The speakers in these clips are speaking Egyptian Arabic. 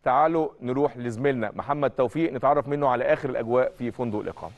تعالوا نروح لزميلنا محمد توفيق نتعرف منه على اخر الاجواء في فندق الاقامه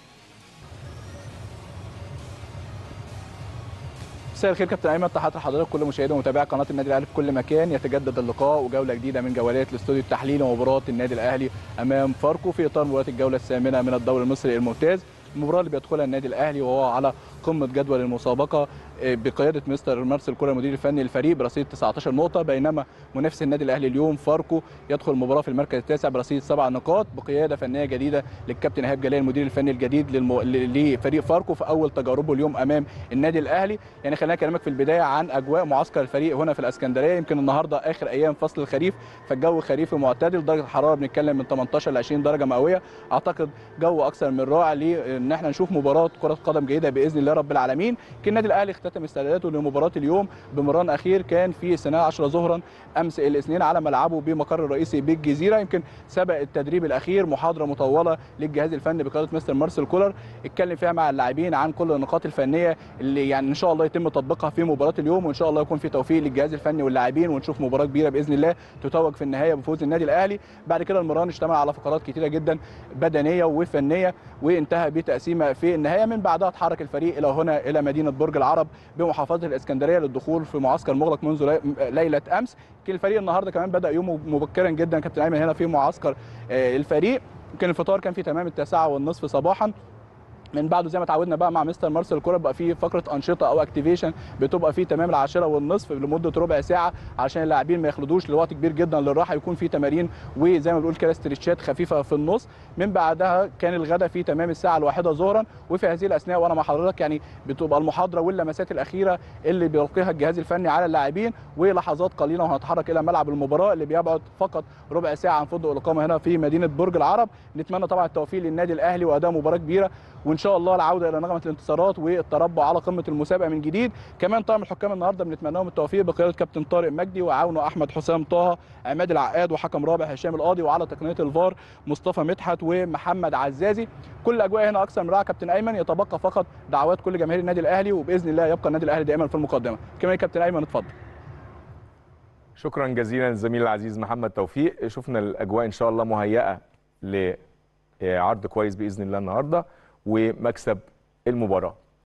مساء الخير كابتن ايمن تحياتي لحضرتك كل مشاهدي ومتابعي قناه النادي الاهلي في كل مكان يتجدد اللقاء وجوله جديده من جولات الاستوديو التحليلي ومباراه النادي الاهلي امام فاركو في اطار مباراه الجوله الثامنه من الدوري المصري الممتاز المباراه اللي بيدخلها النادي الاهلي وهو على قمه جدول المسابقه بقياده مستر مارسيل كولر المدير الفني للفريق برصيد 19 نقطه بينما منافس النادي الاهلي اليوم فاركو يدخل المباراه في المركز التاسع برصيد سبع نقاط بقياده فنيه جديده للكابتن ايهاب جلال المدير الفني الجديد للمو... لفريق فاركو في اول تجاربه اليوم امام النادي الاهلي يعني خلينا اكلمك في البدايه عن اجواء معسكر الفريق هنا في الاسكندريه يمكن النهارده اخر ايام فصل الخريف فالجو خريفي معتدل درجه الحراره بنتكلم من 18 ل 20 درجه مئويه اعتقد جو اكثر من رائع لان احنا نشوف مباراه كره قدم جيده باذن الله رب العالمين كان النادي الاهلي اختتم استعداداته لمباراه اليوم بمران اخير كان في الساعه 10 ظهرا امس الاثنين على ملعبه بمقر الرئيسي بالجزيره يمكن سبق التدريب الاخير محاضره مطوله للجهاز الفني بقياده مستر مارسيل كولر اتكلم فيها مع اللاعبين عن كل النقاط الفنيه اللي يعني ان شاء الله يتم تطبيقها في مباراه اليوم وان شاء الله يكون في توفيق للجهاز الفني واللاعبين ونشوف مباراه كبيره باذن الله تتوج في النهايه بفوز النادي الاهلي بعد كده المران اشتمل على فقرات كتيره جدا بدنيه وفنيه وانتهى بتقسيمه في النهايه من بعدها اتحرك الفريق الى هنا الى مدينه برج العرب بمحافظه الاسكندريه للدخول في معسكر مغلق منذ ليله امس كان الفريق النهارده كمان بدا يومه مبكرا جدا كابتن ايمن هنا في معسكر الفريق كان الفطار كان في تمام التاسعه والنصف صباحا من بعده زي ما اتعودنا بقى مع مستر مارسيل كولر بقى في فقره انشطه او اكتيفيشن بتبقى في تمام العاشره والنصف لمده ربع ساعه عشان اللاعبين ما يخلدوش لوقت كبير جدا للراحه يكون في تمارين وزي ما بنقول كده استرتشات خفيفه في النص من بعدها كان الغداء في تمام الساعه الواحده ظهرا وفي هذه الاثناء وانا مع حضرتك يعني بتبقى المحاضره واللمسات الاخيره اللي بيلقيها الجهاز الفني على اللاعبين ولحظات قليله وهنتحرك الى ملعب المباراه اللي بيبعد فقط ربع ساعه عن فندق الاقامه هنا في مدينه برج العرب نتمنى طبعا التوفيق للنادي الاهلي واداء مباراه كبيره وان شاء الله العوده الى نغمه الانتصارات والتربع على قمه المسابقه من جديد كمان طاقم الحكام النهارده بنتمنى لهم التوفيق بقياده كابتن طارق مجدي وعاونه احمد حسام طه عماد العقاد وحكم رابع هشام القاضي وعلى تقنيه الفار مصطفى مدحت ومحمد عزازي كل الاجواء هنا اكثر من رائعه كابتن ايمن يتبقى فقط دعوات كل جماهير النادي الاهلي وباذن الله يبقى النادي الاهلي دائما في المقدمه كمان كابتن ايمن اتفضل شكرا جزيلا للزميل العزيز محمد توفيق شفنا الاجواء ان شاء الله مهيئه لعرض كويس باذن الله النهارده ومكسب المباراه